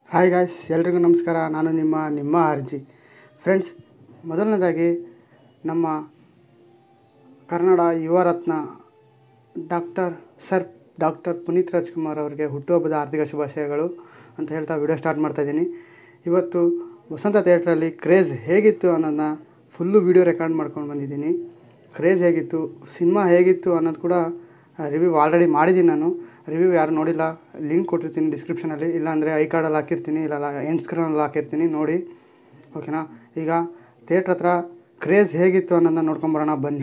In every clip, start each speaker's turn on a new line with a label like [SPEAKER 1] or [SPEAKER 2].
[SPEAKER 1] Hi guys ಎಲ್ರಿಗೂ ನಮಸ್ಕಾರ ನಾನು ನಿಮ್ಮ ನಿಮ್ಮ ಅರ್ಜಿ ಫ್ರೆಂಡ್ಸ್ ಮೊದಲನೇದಾಗಿ ನಮ್ಮ Kannada Yuva Ratna doctor sir doctor Puneeth Rajkumar ಅವರಿಗೆ ಹುಟ್ಟುಹಬ್ಬದ ಆರ್ಥಿಕ ಶುಭಾಶಯಗಳು ಅಂತ ಹೇಳ್ತಾ ವಿಡಿಯೋ ಸ್ಟಾರ್ಟ್ ಮಾಡ್ತಾಯಿದ್ದೀನಿ ಇವತ್ತು ವಸಂತ ಥಿಯೇಟ್ರಲ್ಲಿ ಕ್ರೇಜ್ ಹೇಗಿತ್ತು ಅನ್ನೋದನ್ನ ಫುಲ್ಲು ವಿಡಿಯೋ ರೆಕಾರ್ಡ್ ಮಾಡ್ಕೊಂಡು ಬಂದಿದ್ದೀನಿ ಕ್ರೇಜ್ ಹೇಗಿತ್ತು ಸಿನಿಮಾ ಹೇಗಿತ್ತು ಅನ್ನೋದು ಕೂಡ ರಿವ್ಯೂ ಆಲ್ರೆಡಿ ಮಾಡಿದ್ದೀನಿ ನಾನು ರಿವ್ಯೂ ಯಾರು ನೋಡಿಲ್ಲ ಲಿಂಕ್ ಕೊಟ್ಟಿರ್ತೀನಿ ಡಿಸ್ಕ್ರಿಪ್ಷನಲ್ಲಿ ಇಲ್ಲಾಂದರೆ ಐ ಕಾರ್ಡಲ್ಲಿ ಹಾಕಿರ್ತೀನಿ ಇಲ್ಲ ಎಂಡ್ ಸ್ಕ್ರೀನಲ್ಲಿ ಹಾಕಿರ್ತೀನಿ ನೋಡಿ ಓಕೆನಾ ಈಗ ಥಿಯೇಟ್ರ್ ಹತ್ರ ಕ್ರೇಜ್ ಹೇಗಿತ್ತು ಅನ್ನೋದನ್ನ ನೋಡ್ಕೊಂಬರೋಣ ಬನ್ನಿ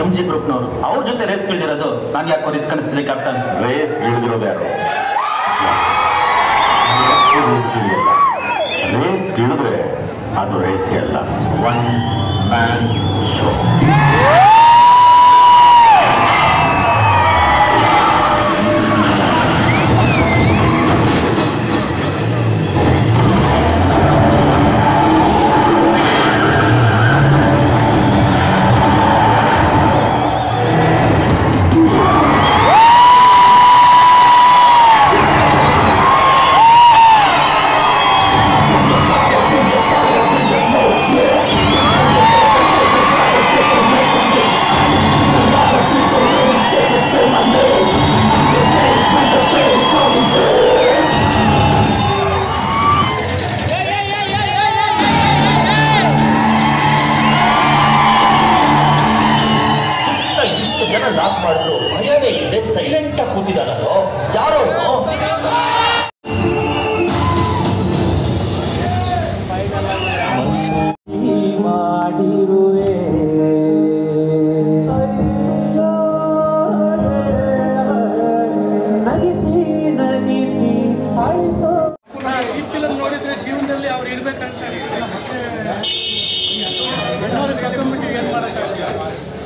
[SPEAKER 2] ಎಂ ಜಿ ಗ್ರೂಪ್ನವರು ಅವ್ರ ಜೊತೆ ರೇಸ್ ಕಿಳಿದಿರೋದು ನಾನು ಯಾಕೋ ರಿಸ್ಕ್ ಅನಿಸ್ತಿದೆ ಕ್ಯಾಪ್ಟನ್
[SPEAKER 3] ರೇಸ್ ಇಳಿದಿರೋದು ಯಾರು ರೇಸ್ ಇಳಿಯಲ್ಲ ರೇಸ್ ಇಳಿದ್ರೆ ಅದು ರೇಸೇ ಅಲ್ಲ ಒನ್ ಮ್ಯಾನ್ ಶೋ
[SPEAKER 2] ಸುತ್ತ ಇಷ್ಟು ಜನ ಲಾಕ್ ಮಾಡಿದ್ರು ಭಯನೇ ಇದೆ ಸೈಲೆಂಟ್ ಆಗಿ ಕೂತಿದಾರಲ್ಲೋ ಯಾರೋ ಅವ್ನು?
[SPEAKER 4] ಈ ಫಿಲಮ್ ನೋಡಿದ್ರೆ ಜೀವನದಲ್ಲಿ ಅವ್ರು ಇರ್ಬೇಕಂತ ಹೆಣ್ಣವ್ರಿಗೆ ಕರ್ಕೊಂಡ್ಬಿಟ್ಟು ಏನ್ ಮಾಡಕ್ಕಾಗಲ್ಲ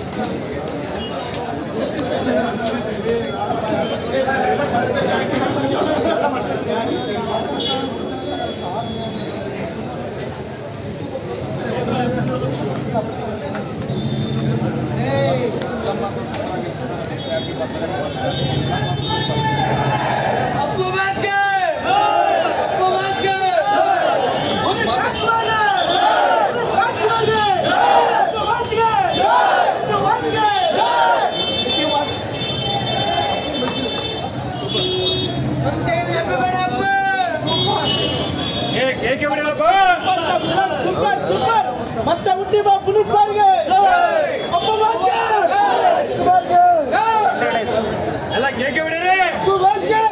[SPEAKER 5] ಸೂಪರ್ ಸೂಪರ್ ಮತ್ತೆ ಹುಟ್ಟಿ ಬಾ ಪುನೀತ್ ಸರ್ಗೆ ಅಪ್ಪ ಭಾಸ್ಕರ್ ಕುಮಾರ್ಗೆ
[SPEAKER 4] ಎಲ್ಲ ಕೇಕೆ ಬಿಡಿರಿ
[SPEAKER 5] ಅಪ್ಪು ಭಾಸ್ಕರ್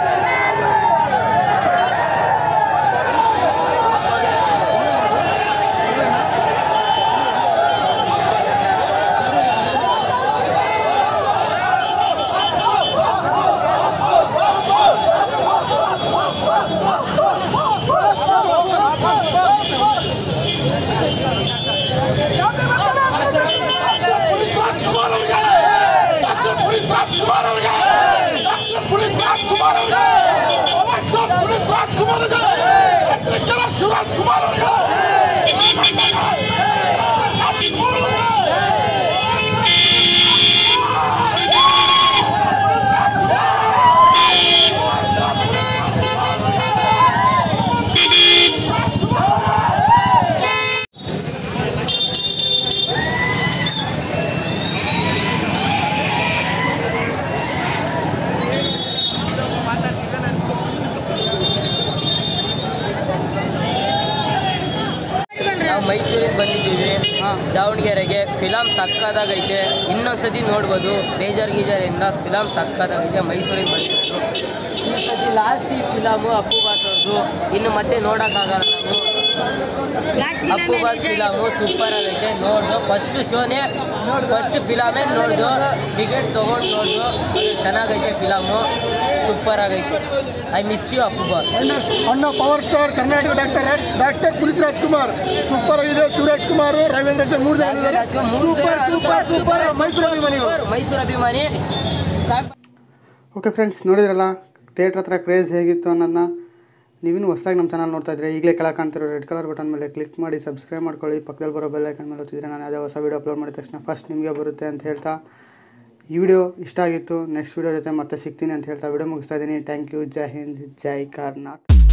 [SPEAKER 6] ನಾವು ಮೈಸೂರಿಗೆ ಬಂದಿದ್ದೀವಿ ದಾವಣಗೆರೆಗೆ ಫಿಲಮ್ ಸಕ್ಕದಾಗೈತೆ ಇನ್ನೊಂದ್ಸತಿ ನೋಡ್ಬೋದು ಬೇಜಾರ್ ಗೀಜರಿಂದ ಫಿಲಮ್ ಸಕ್ಕದಾಗೈತೆ ಮೈಸೂರಿಗೆ ಬಂದಿದ್ದು ಈ ಸತಿ ಲಾಸ್ಟ್ ಈ ಫಿಲಮು ಅಪ್ಪು ಬಾಸ್ ಅವ್ರದ್ದು ಇನ್ನು ಮತ್ತೆ ನೋಡೋಕ್ಕಾಗಲ್ಲ ನಾವು ಅಪ್ಪು ಬಾಸ್ ಫಿಲಮು ಸೂಪರ್ ಆಗೈತೆ ನೋಡ್ದು ಫಸ್ಟ್ ಶೋನೇ ಫಸ್ಟ್ ಫಿಲಮೇ ನೋಡ್ದು ಟಿಕೆಟ್ ತೊಗೊಂಡು ನೋಡ್ದು ಅದು ಚೆನ್ನಾಗೈತೆ ಫಿಲಮು ಸೂಪರ್ ಆಗೈತೆ I miss you Appu boss
[SPEAKER 5] ಅಣ್ಣ ಅಣ್ಣ power star Karnataka doctor doctor Puneeth Rajkumar super ಆಗಿದೆ ಸುರೇಶ್ ಕುಮಾರ್ ರವೀಂದ್ರ ಜೊತೆ ಮೂರು ಜನ ಇದ್ದಾರೆ. ಸೂಪರ್ ಸೂಪರ್ ಸೂಪರ್ ಮೈಸೂರು ಅಭಿಮಾನಿಗಳು
[SPEAKER 6] ಮೈಸೂರು ಅಭಿಮಾನಿ
[SPEAKER 1] ಓಕೆ ಫ್ರೆಂಡ್ಸ್ ನೋಡಿದ್ರಲ್ಲ ಥಿಯೇಟ್ರ್ ಹತ್ರ ಕ್ರೇಜ್ ಹೇಗಿತ್ತು ಅನ್ನೋದನ್ನ ನೀವಿನ್ನೂ ಹೊಸ್ದಾಗಿ ನಮ್ಮ ಚಾನಲ್ ನೋಡ್ತಾ ಇದ್ರೆ ಈಗಲೇ ಕೆಳಗೆ ಕಾಣ್ತಿರೋ ರೆಡ್ ಕಲರ್ ಬಟನ್ ಮೇಲೆ ಕ್ಲಿಕ್ ಮಾಡಿ ಸಬ್ಸ್ಕ್ರೈಬ್ ಮಾಡ್ಕೊಳ್ಳಿ ಪಕ್ಕದಲ್ಲಿ ಬರೋ ಬೆಲ್ ಐಕನ್ ಮೇಲೆ ಒತ್ತಿದ್ರೆ ನಾನು ಯಾವುದೇ ಹೊಸ ವೀಡಿಯೋ ಅಪ್ಲೋಡ್ ಮಾಡಿದ ತಕ್ಷಣ ಫಸ್ಟ್ ನಿಮಗೆ ಬರುತ್ತೆ ಅಂತ ಹೇಳ್ತಾ ಈ ವಿಡಿಯೋ ಇಷ್ಟ ಆಗಿತ್ತು ನೆಕ್ಸ್ಟ್ ವಿಡಿಯೋ ಜೊತೆ ಮತ್ತೆ ಸಿಗ್ತೀನಿ ಅಂತ ಹೇಳ್ತಾ ವಿಡಿಯೋ ಮುಗಿಸ್ತಾ ಇದ್ದೀನಿ ಥ್ಯಾಂಕ್ ಯು ಜೈ ಹಿಂದ್ ಜೈ ಕರ್ನಾಟಕ